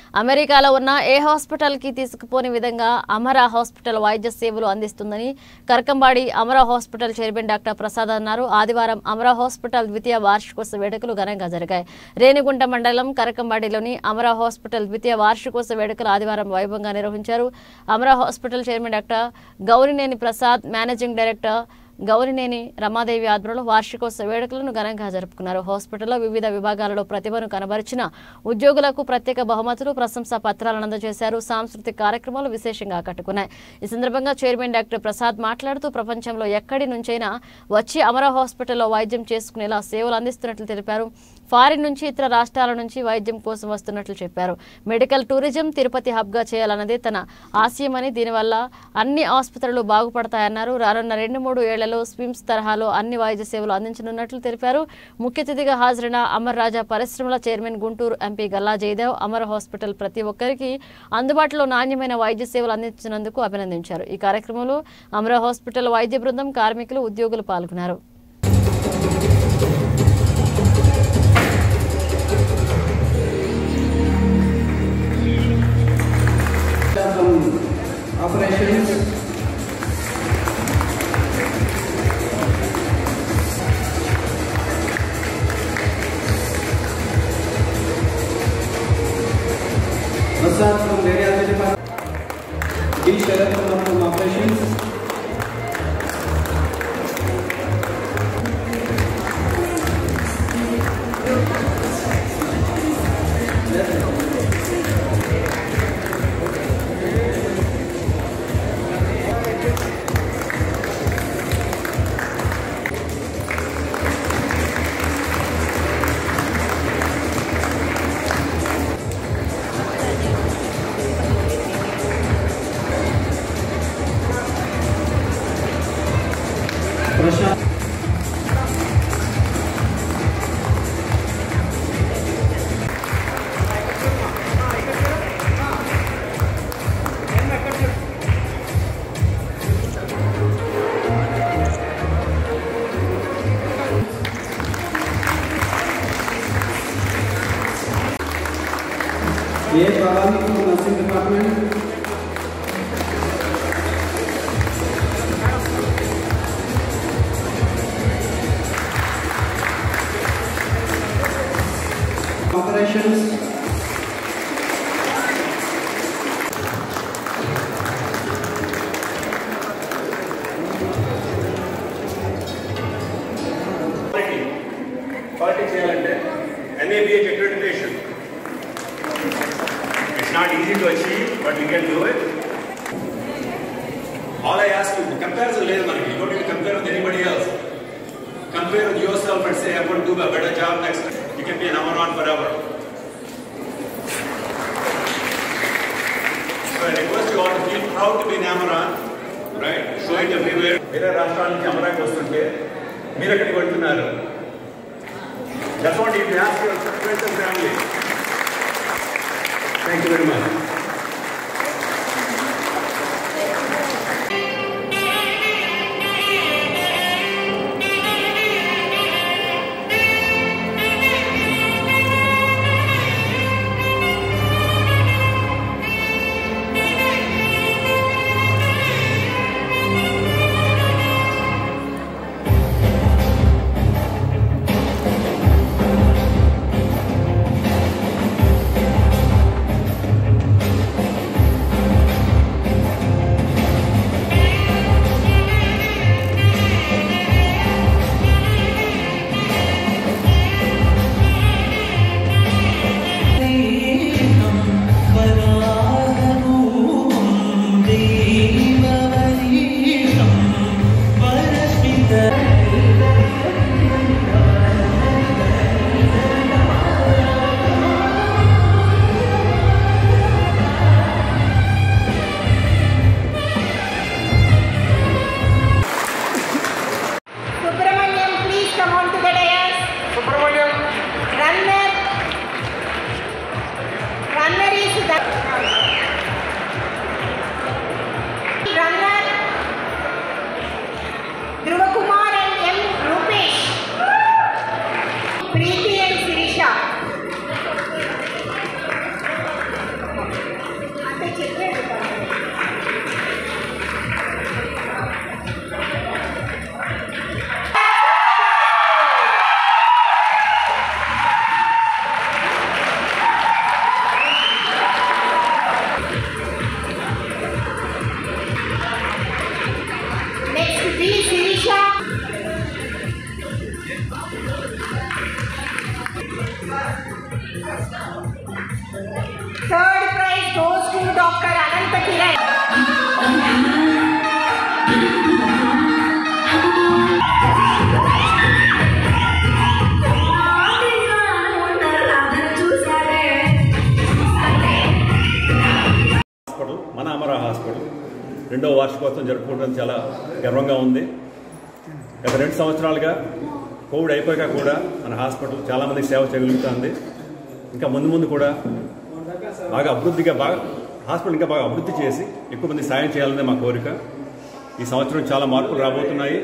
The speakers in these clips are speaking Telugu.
అమెరికాలో ఉన్న ఏ హాస్పిటల్కి తీసుకుపోని విధంగా అమరా హాస్పిటల్ వైద్య సేవలు అందిస్తుందని కరకంబాడి అమరా హాస్పిటల్ చైర్మన్ డాక్టర్ ప్రసాద్ అన్నారు ఆదివారం అమరా హాస్పిటల్ ద్వితీయ వార్షికోత్సవ వేడుకలు ఘనంగా జరిగాయి రేణిగుంట మండలం కరకంబాడిలోని అమరా హాస్పిటల్ ద్వితీయ వార్షికోత్సవ వేడుకలు ఆదివారం వైభవంగా నిర్వహించారు Amara hospital chairman doctor Gowrineni Prasad managing director Gowrineni Ramadevi ఆధ్వర్యంలో వార్షికోత్సవ వేడుకలను ఘనంగా జరుపుకున్నారు హాస్పిటల్లో వివిధ విభాగాలలో ప్రతిభను కనబరిచిన ఉద్యోగులకు ప్రత్యేక బహుమతులు ప్రశంసా పత్రాలను అందజేశారు సాంస్కృతిక కార్యక్రమాలు విశేషంగా ఆకట్టుకున్నాయి ఈ సందర్భంగా చైర్మన్ డాక్టర్ ప్రసాద్ మాట్లాడుతూ ప్రపంచంలో ఎక్కడి నుంచైనా వచ్చి అమరా హాస్పిటల్లో వైద్యం చేసుకునేలా సేవలు అందిస్తున్నట్లు తెలిపారు ఫారిన్ నుంచి ఇతర రాష్ట్రాల నుంచి వైద్యం కోసం వస్తున్నట్లు చెప్పారు మెడికల్ టూరిజం తిరుపతి హబ్గా చేయాలన్నదే తన ఆశయమని దీనివల్ల అన్ని ఆసుపత్రులు బాగుపడతాయన్నారు రానున్న రెండు మూడు ఏళ్లలో స్విమ్స్ తరహాలో అన్ని వైద్య సేవలు అందించనున్నట్లు తెలిపారు ముఖ్య అతిథిగా హాజరైన అమర్ రాజా పరిశ్రమల chairman Guntur MP Galla Jayadev Amar hospital ప్రతి ఒక్కరికి అందుబాటులో నాణ్యమైన వైద్య సేవలు అందించినందుకు అభినందించారు ఈ కార్యక్రమంలో అమర హాస్పిటల్ వైద్య బృందం కార్మికులు ఉద్యోగులు పాల్గొన్నారు some operations. Prasad from Radiology Department. D. Sharad Kumar from Operations. Prashant. A. Bhavani from Nursing Department. Operations. Quality quality చేయాలంటే NABH accreditation it's not easy to achieve but you can do it all I ask you comparison లేదు మనకి you don't compare with anybody else compare with yourself and say I want do a better job next you can be number one forever So I request you all to feel proud to be an Amaran, right? Show it everywhere. వేరే రాష్ట్రాల నుంచి అమరాకి వస్తుంటే మీరు ఎక్కడికి వెళ్తున్నారు That's what you can ask your friends and family. Thank you very much. to Dr. Ananta Kiran. Hospital మన అమరా హాస్పిటల్ రెండవ వార్షికోత్సవం జరుపుకోవడం చాలా గర్వంగా ఉంది గత రెండు సంవత్సరాలుగా కోవిడ్ అయిపోయాక కూడా మన హాస్పిటల్ చాలామందికి సేవ చేయగలుగుతుంది ఇంకా ముందు ముందు కూడా బాగా అభివృద్ధిగా బాగా హాస్పిటల్ ఇంకా బాగా అభివృద్ధి చేసి ఎక్కువ మంది సాయం చేయాలనే మా కోరిక ఈ సంవత్సరం చాలా మార్పులు రాబోతున్నాయి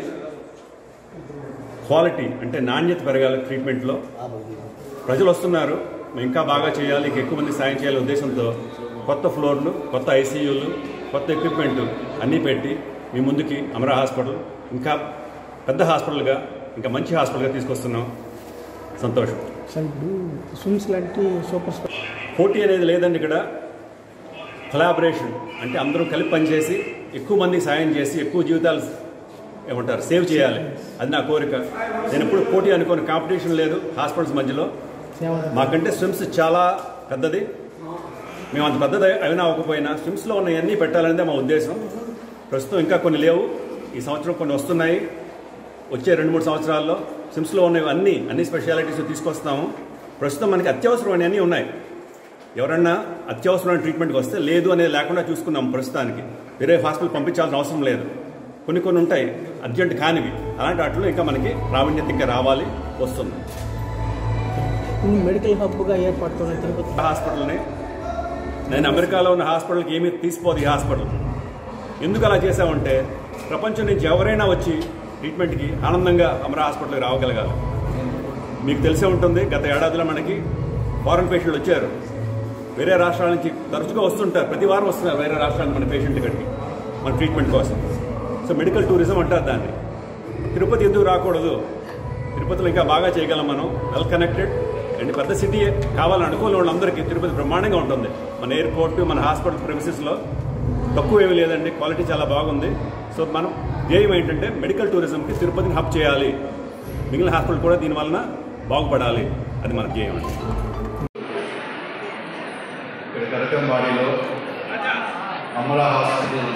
క్వాలిటీ అంటే నాణ్యత పెరగాలి ట్రీట్మెంట్లో ప్రజలు వస్తున్నారు మేము ఇంకా బాగా చేయాలి ఇంకా ఎక్కువ మంది సాయం చేయాలి ఉద్దేశంతో కొత్త ఫ్లోర్లు కొత్త ఐసీయూలు కొత్త ఎక్విప్మెంట్ అన్నీ పెట్టి మీ ముందుకి అమరా హాస్పిటల్ ఇంకా పెద్ద హాస్పిటల్గా ఇంకా మంచి హాస్పిటల్గా తీసుకొస్తున్నాం సంతోషం సార్ ఇప్పుడు స్విమ్స్ లాంటి సూపర్ స్టార్ పోటీ అనేది లేదండి ఇక్కడ కొలాబరేషన్ అంటే అందరూ కలిపి పనిచేసి ఎక్కువ మందికి సాయం చేసి ఎక్కువ జీవితాలు ఏమంటారు సేవ్ చేయాలి అది నా కోరిక నేను ఎప్పుడు పోటీ అనుకోని కాంపిటీషన్ లేదు హాస్పిటల్స్ మధ్యలో సేవ మాకంటే స్విమ్స్ చాలా పెద్దది మేము అంత పెద్దది అయినా అవ్వకపోయినా స్విమ్స్లో ఉన్నవన్నీ పెట్టాలనేదే మా ఉద్దేశం ప్రస్తుతం ఇంకా కొన్ని లేవు ఈ సంవత్సరం కొన్ని వస్తున్నాయి వచ్చే రెండు మూడు సంవత్సరాల్లో స్విమ్స్లో ఉన్నవి అన్ని అన్ని స్పెషాలిటీస్ తీసుకొస్తాము ప్రస్తుతం మనకి అత్యవసరమైన అన్నీ ఉన్నాయి ఎవరన్నా అత్యవసరమైన ట్రీట్మెంట్కి వస్తే లేదు అనేది లేకుండా చూసుకున్నాం ప్రస్తుతానికి వేరే హాస్పిటల్ పంపించాల్సిన అవసరం లేదు కొన్ని కొన్ని ఉంటాయి అర్జెంట్ కానివి అలాంటి వాటిలో ఇంకా మనకి ప్రావీణ్యత ఇంకా రావాలి వస్తుంది ఇన్ని మెడికల్ హబ్గా ఏర్పడుతున్నాయి తిరుపతి హాస్పిటల్ని నేను అమెరికాలో ఉన్న హాస్పిటల్కి ఏమీ తీసిపోదు ఈ హాస్పిటల్ ఎందుకు అలా చేసామంటే ప్రపంచం నుంచి ఎవరైనా వచ్చి ట్రీట్మెంట్కి ఆనందంగా అమరా హాస్పిటల్కి రావగలగాలి మీకు తెలిసే ఉంటుంది గత ఏడాదిలో మనకి ఫారెన్ పేషెంట్లు వచ్చారు వేరే రాష్ట్రాల నుంచి తరచుగా వస్తుంటారు ప్రతి వారం వస్తున్నారు వేరే రాష్ట్రానికి మన పేషెంట్ ఇక్కడికి మన ట్రీట్మెంట్ కోసం సో మెడికల్ టూరిజం అంటారు దాన్ని తిరుపతి ఎందుకు రాకూడదు తిరుపతిలో ఇంకా బాగా చేయగలం మనం వెల్ కనెక్టెడ్ అండ్ పెద్ద సిటీ కావాలని అనుకోని వాళ్ళందరికీ తిరుపతి బ్రహ్మాండంగా ఉంటుంది మన ఎయిర్పోర్ట్ మన హాస్పిటల్ ప్రెమిసెస్లో తక్కువ ఏమీ లేదండి క్వాలిటీ చాలా బాగుంది సో మనం ధ్యేయం ఏంటంటే మెడికల్ టూరిజంకి తిరుపతిని హబ్ చేయాలి మిగిలిన హాస్పిటల్ కూడా దీని వలన బాగుపడాలి అది మన ధ్యేయం అండి ఇక్కడ కరకంబాడిలో అమరా హాస్పిటల్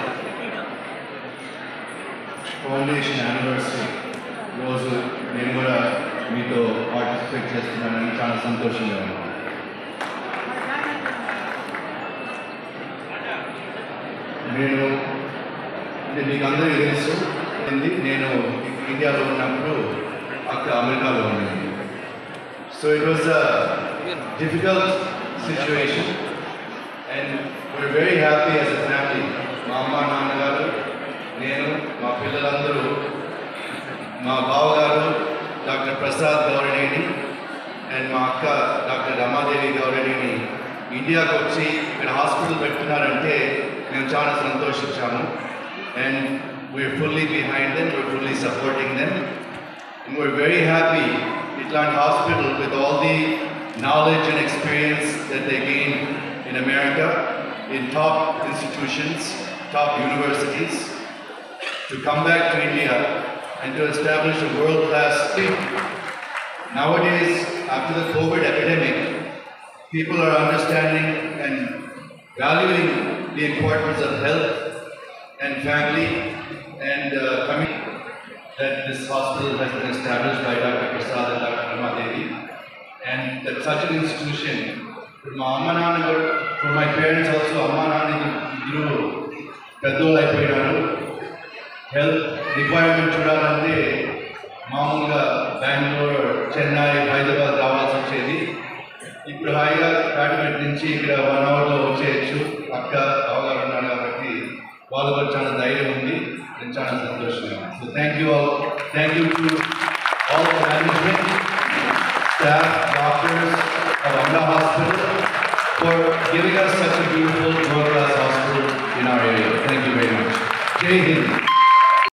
ఫౌండేషన్ యానివర్సరీ రోజు నేను కూడా మీతో పార్టిసిపేట్ చేస్తున్నానని చాలా సంతోషంగా ఉన్నాను నేను అంటే మీకు అందరికీ తెలుసు ఏంది, నేను ఇండియాలో ఉన్నప్పుడు అక్కడ అమెరికాలో ఉన్నాను so it was a difficult situation and we're very happy as a family మా అమ్మ నాన్నగారు నేను మా పిల్లలందరూ మా బావగారు డాక్టర్ ప్రసాద్ గౌరనేని అండ్ మా అక్క డాక్టర్ రమాదేవి గౌరనేని ఇండియాకి వచ్చి ఇక్కడ హాస్పిటల్ పెట్టున్నారంటే మేము చాలా సంతోషించాము and we're fully behind them we're fully supporting them And we're very happy Itland Hospital with all the knowledge and experience that they gained in America in top institutions, top universities, to come back to India and to establish a world-class team. Nowadays, after the COVID epidemic, people are understanding and valuing the importance of health and family and uh, community that this hospital has been established by Dr. Prasad and Dr. Rama Devi, and that such an institution, for my Amma Nana, for my parents also, Amma Nana grew పెద్దోళ్ళు అయిపోయినారు హెల్త్ రిక్వైర్మెంట్ చూడాలంటే మామూలుగా బెంగళూరు చెన్నై హైదరాబాద్ రావాల్సి వచ్చేది ఇప్పుడు హాయిగా కాకినాడ నుంచి ఇక్కడ వన్ అవర్లో వచ్చేయచ్చు అక్క అవగాహన ఉన్నారు కాబట్టి వాళ్ళకు కూడా చాలా ధైర్యం ఉంది నేను చాలా సంతోషంగా so thank you all thank you to all management staff doctors of Amra Hospital for giving us such a beautiful world-class hospital in our area. Thank you very much. Jai Hind.